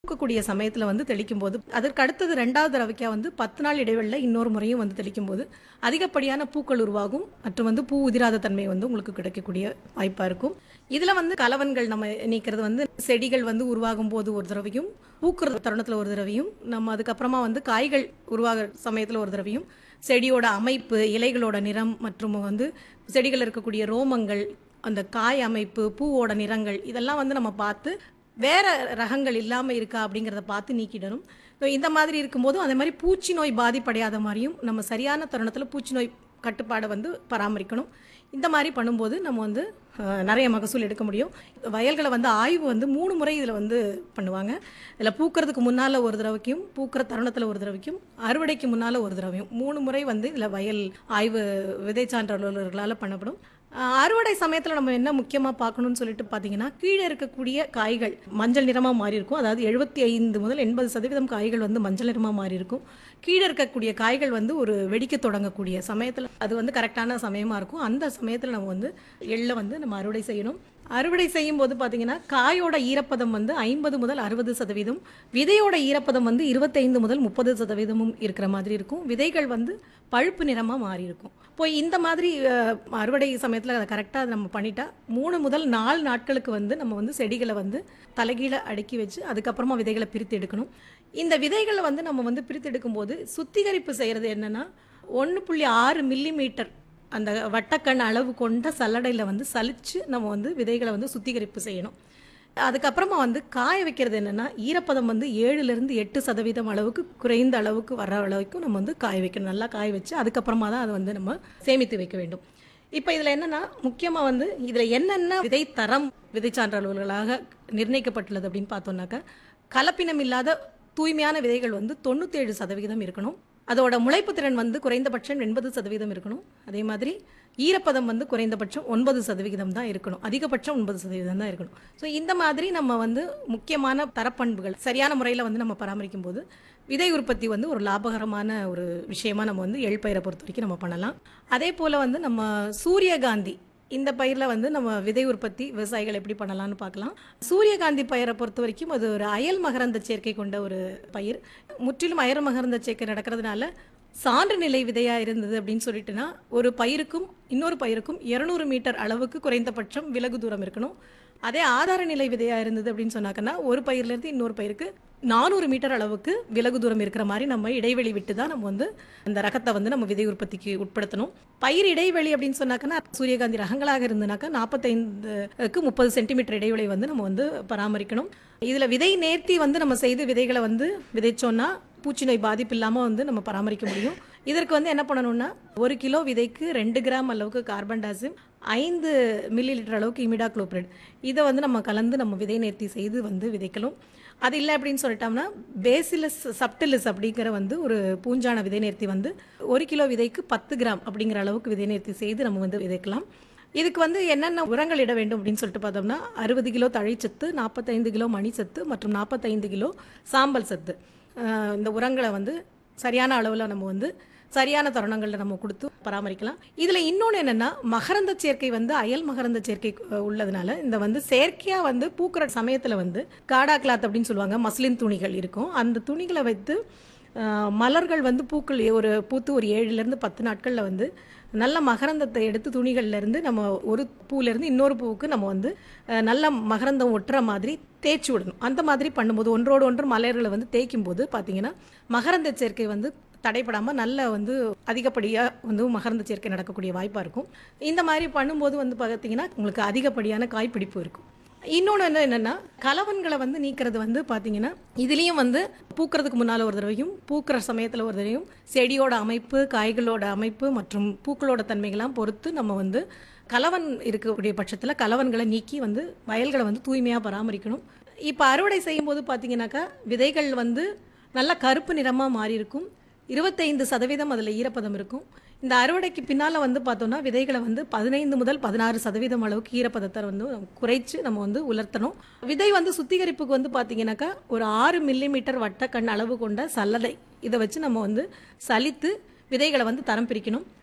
பூக்கக்கூடிய சமயத்தில் வந்து தெளிக்கும் போது அதற்கு அடுத்தது ரெண்டாவது தடவைக்கா வந்து பத்து நாள் இடைவெளியில் இன்னொரு முறையும் வந்து தெளிக்கும் போது அதிகப்படியான பூக்கள் உருவாகும் மற்றும் வந்து பூ உதிராத தன்மை வந்து உங்களுக்கு கிடைக்கக்கூடிய வாய்ப்பாக இருக்கும் இதில் வந்து கலவன்கள் நம்ம நீக்கிறது வந்து செடிகள் வந்து உருவாகும் போது ஒரு தடவையும் பூக்குற தருணத்தில் ஒரு தடவையும் நம்ம அதுக்கப்புறமா வந்து காய்கள் உருவாகிற சமயத்தில் ஒரு தடவையும் செடியோட அமைப்பு இலைகளோட நிறம் மற்றும் வந்து செடிகள் இருக்கக்கூடிய ரோமங்கள் அந்த காய் அமைப்பு பூவோட நிறங்கள் இதெல்லாம் வந்து நம்ம பார்த்து வேற ரகங்கள் இல்லாமல் இருக்கா அப்படிங்கிறத பார்த்து நீக்கிடணும் So, இந்த மாதிரி இருக்கும்போதும் அதே மாதிரி பூச்சி நோய் பாதிப்படையாத மாதிரியும் நம்ம சரியான தருணத்தில் பூச்சி நோய் கட்டுப்பாடை வந்து பராமரிக்கணும் இந்த மாதிரி பண்ணும்போது நம்ம வந்து அஹ், நிறைய மகசூல் எடுக்க முடியும் வயல்களை வந்து ஆய்வு வந்து மூணு முறை இதில் வந்து பண்ணுவாங்க இதில் பூக்கிறதுக்கு முன்னால் ஒரு தடவைக்கும் பூக்கிற தருணத்தில் ஒரு தடவைக்கும் அறுவடைக்கு முன்னால் ஒரு தடவையும் மூணு முறை வந்து இதில் வயல் ஆய்வு விதை சான்றவர்களால் பண்ணப்படும் அஹ், அறுவடை சமயத்தில் நம்ம என்ன முக்கியமாக பார்க்கணும்னு சொல்லிட்டு பார்த்தீங்கன்னா கீழே இருக்கக்கூடிய காய்கள் மஞ்சள் நிறமாக மாறி இருக்கும் அதாவது எழுபத்தி ஐந்து முதல் எண்பது சதவீதம் காய்கள் வந்து மஞ்சள் நிறமாக மாறி இருக்கும் கீழே இருக்கக்கூடிய காய்கள் வந்து ஒரு வெடிக்க தொடங்கக்கூடிய சமயத்தில் அது வந்து கரெக்டான சமயமாக இருக்கும் அந்த சமயத்தில் நம்ம வந்து எள்ளை வந்து நம்ம அறுவடை செய்யணும் அறுவடை செய்யும் போது பார்த்தீங்கன்னா காயோட ஈரப்பதம் வந்து ஐம்பது முதல் அறுபது சதவீதம் விதையோட ஈரப்பதம் வந்து இருபத்தைந்து முதல் முப்பது சதவீதமும் இருக்கிற மாதிரி இருக்கும் விதைகள் வந்து பழுப்பு நிறமாக மாறி இருக்கும் இப்போ இந்த மாதிரி அஹ், அறுவடை சமயத்தில் அதை கரெக்டாக நம்ம பண்ணிட்டா மூணு முதல் நாலு நாட்களுக்கு வந்து நம்ம வந்து செடிகளை வந்து தலைகீழ அடுக்கி வச்சு அதுக்கப்புறமா விதைகளை பிரித்து எடுக்கணும் இந்த விதைகளை வந்து நம்ம வந்து பிரித்து எடுக்கும்போது சுத்திகரிப்பு செய்கிறது என்னன்னா ஒன்று புள்ளி ஆறு மில்லி மீட்டர் அந்த வட்டக்கண் அளவு கொண்ட சல்லடையில் வந்து சலிச்சு நம்ம வந்து விதைகளை வந்து சுத்திகரிப்பு செய்யணும் அதுக்கப்புறமா வந்து காய வைக்கிறது என்னன்னா ஈரப்பதம் வந்து ஏழுலேருந்து எட்டு சதவீதம் அளவுக்கு குறைந்த அளவுக்கு வர அளவுக்கு நம்ம வந்து காய வைக்கணும் நல்லா காய வச்சு அதுக்கப்புறமா தான் அதை வந்து நம்ம சேமித்து வைக்க வேண்டும் இப்போ இதில் என்னன்னா முக்கியமாக வந்து இதில் என்னென்ன விதை தரம் விதை சான்றல்களாக நிர்ணயிக்கப்பட்டுள்ளது அப்படின்னு பார்த்தோம்னாக்கா கலப்பினம் இல்லாத தூய்மையான விதைகள் வந்து தொண்ணூத்தேழு சதவிகிதம் இருக்கணும் அதோட முளைப்பு திறன் வந்து குறைந்தபட்சம் எண்பது சதவீதம் இருக்கணும் அதே மாதிரி ஈரப்பதம் வந்து குறைந்தபட்சம் ஒன்பது சதவிகிதம் தான் இருக்கணும் அதிகபட்சம் ஒன்பது சதவீதம் தான் இருக்கணும் ஸோ இந்த மாதிரி நம்ம வந்து முக்கியமான தரப்பண்புகள் சரியான முறையில் வந்து நம்ம பராமரிக்கும் போது விதை உற்பத்தி வந்து ஒரு லாபகரமான ஒரு விஷயமா நம்ம வந்து எள் பயிரை பொறுத்த வரைக்கும் நம்ம பண்ணலாம் அதே போல் வந்து நம்ம சூரியகாந்தி இந்த பயிரில் வந்து நம்ம விதை உற்பத்தி விவசாயிகள் எப்படி பண்ணலாம்னு பார்க்கலாம் சூரியகாந்தி பயிரை பொறுத்த வரைக்கும் அது ஒரு அயல் மகரந்த சேர்க்கை கொண்ட ஒரு பயிர் முற்றிலும் அயல் மகரந்த சேர்க்கை நடக்கிறதுனால சான்று நிலை விதையா இருந்தது அப்படின்னு சொல்லிட்டுனா ஒரு பயிருக்கும் இன்னொரு பயிருக்கும் இருநூறு மீட்டர் அளவுக்கு குறைந்தபட்சம் விலகு தூரம் இருக்கணும் அதே ஆதார நிலை விதையா இருந்தது அப்படின்னு சொன்னாக்கன்னா ஒரு பயிர்ல இருந்து இன்னொரு பயிருக்கு நானூறு மீட்டர் அளவுக்கு விலகு தூரம் இருக்கிற மாதிரி நம்ம இடைவெளி விட்டு தான் நம்ம வந்து அந்த ரகத்தை வந்து நம்ம விதை உற்பத்திக்கு உட்படுத்தணும் பயிர் இடைவெளி அப்படின்னு சொன்னாக்கன்னா சூரியகாந்தி ரகங்களாக இருந்தனாக்கா நாற்பத்தைந்துக்கு முப்பது சென்டிமீட்டர் இடைவெளி வந்து நம்ம வந்து பராமரிக்கணும் இதுல விதை நேர்த்தி வந்து நம்ம செய்து விதைகளை வந்து விதைச்சோன்னா பூச்சி நோய் பாதிப்பு இல்லாமல் வந்து நம்ம பராமரிக்க முடியும் இதற்கு வந்து என்ன பண்ணணும்னா ஒரு கிலோ விதைக்கு ரெண்டு கிராம் அளவுக்கு கார்பன் டாசிம் ஐந்து மில்லி லிட்டர் அளவுக்கு இமிடா குளோப்ரைட் இதை வந்து நம்ம கலந்து நம்ம விதை நேர்த்தி செய்து வந்து விதைக்கலாம் அது இல்லை அப்படின்னு சொல்லிட்டோம்னா பேசிலஸ் சப்டிலிஸ் அப்படிங்கிற வந்து ஒரு பூஞ்சான விதை நேர்த்தி வந்து ஒரு கிலோ விதைக்கு பத்து கிராம் அப்படிங்கிற அளவுக்கு விதை நேர்த்தி செய்து நம்ம வந்து விதைக்கலாம் இதுக்கு வந்து என்னென்ன உரங்கள் இட வேண்டும் அப்படின்னு சொல்லிட்டு பார்த்தோம்னா அறுபது கிலோ தழைச்சத்து நாற்பத்தைந்து கிலோ மணிச்சத்து மற்றும் நாற்பத்தைந்து கிலோ சாம்பல் சத்து அஹ் இந்த உரங்களை வந்து சரியான அளவில் நம்ம வந்து சரியான தருணங்களில் நம்ம கொடுத்து பராமரிக்கலாம் இதில் இன்னொன்று என்னென்னா மகரந்த சேர்க்கை வந்து அயல் மகரந்த சேர்க்கை அஹ், உள்ளதுனால இந்த வந்து செயற்கையாக வந்து பூக்கிற சமயத்தில் வந்து காடா கிளாத் அப்படின்னு சொல்லுவாங்க மஸ்லின் துணிகள் இருக்கும் அந்த துணிகளை வைத்து அஹ், மலர்கள் வந்து பூக்கள் ஒரு பூத்து ஒரு ஏழுலேருந்து பத்து நாட்களில் வந்து நல்ல மகரந்தத்தை எடுத்து துணிகள்ல இருந்து நம்ம ஒரு பூலேருந்து இன்னொரு பூவுக்கு நம்ம வந்து அஹ், நல்ல மகரந்தம் ஒட்டுற மாதிரி தேய்ச்சி விடணும் அந்த மாதிரி பண்ணும்போது ஒன்றோடு ஒன்று மலர்களை வந்து தேய்க்கும் போது பார்த்தீங்கன்னா மகரந்த சேர்க்கை வந்து தடைப்படாமல் நல்ல வந்து அதிகப்படியாக வந்து மகரந்த சேர்க்கை நடக்கக்கூடிய வாய்ப்பாக இருக்கும் இந்த மாதிரி பண்ணும்போது வந்து பார்த்தீங்கன்னா உங்களுக்கு அதிகப்படியான காய்ப்பிடிப்பு இருக்கும் இன்னொன்று என்ன என்னென்னா கலவன்களை வந்து நீக்கிறது வந்து பார்த்தீங்கன்னா இதுலேயும் வந்து பூக்கிறதுக்கு முன்னால் ஒரு தடவையும் பூக்கிற சமயத்தில் ஒரு தடவையும் செடியோட அமைப்பு காய்களோட அமைப்பு மற்றும் பூக்களோட தன்மைகள்லாம் பொறுத்து நம்ம வந்து கலவன் இருக்கக்கூடிய பட்சத்தில் கலவன்களை நீக்கி வந்து வயல்களை வந்து தூய்மையாக பராமரிக்கணும் இப்போ அறுவடை செய்யும்போது பார்த்தீங்கன்னாக்கா விதைகள் வந்து நல்லா கருப்பு நிறமாக மாறி இருக்கும் இருபத்தைந்து சதவீதம் அதில் ஈரப்பதம் இருக்கும் இந்த அறுவடைக்கு பின்னால் வந்து பார்த்தோம்னா விதைகளை வந்து பதினைந்து முதல் பதினாறு சதவீதம் அளவுக்கு ஈரப்பதத்தை வந்து குறைச்சு நம்ம வந்து உலர்த்தணும் விதை வந்து சுத்திகரிப்புக்கு வந்து பார்த்தீங்கன்னாக்கா ஒரு ஆறு மில்லி மீட்டர் வட்டக்கண் அளவு கொண்ட சல்லடை இதை வச்சு நம்ம வந்து சலித்து விதைகளை வந்து தரம் பிரிக்கணும்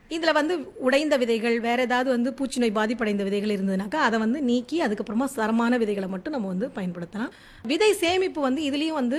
இதில் வந்து உடைந்த விதைகள் வேற ஏதாவது வந்து பூச்சி நோய் பாதிப்படைந்த விதைகள் இருந்ததுனாக்கா அதை வந்து நீக்கி அதுக்கப்புறமா தரமான விதைகளை மட்டும் நம்ம வந்து பயன்படுத்தலாம் விதை சேமிப்பு வந்து இதுலேயும் வந்து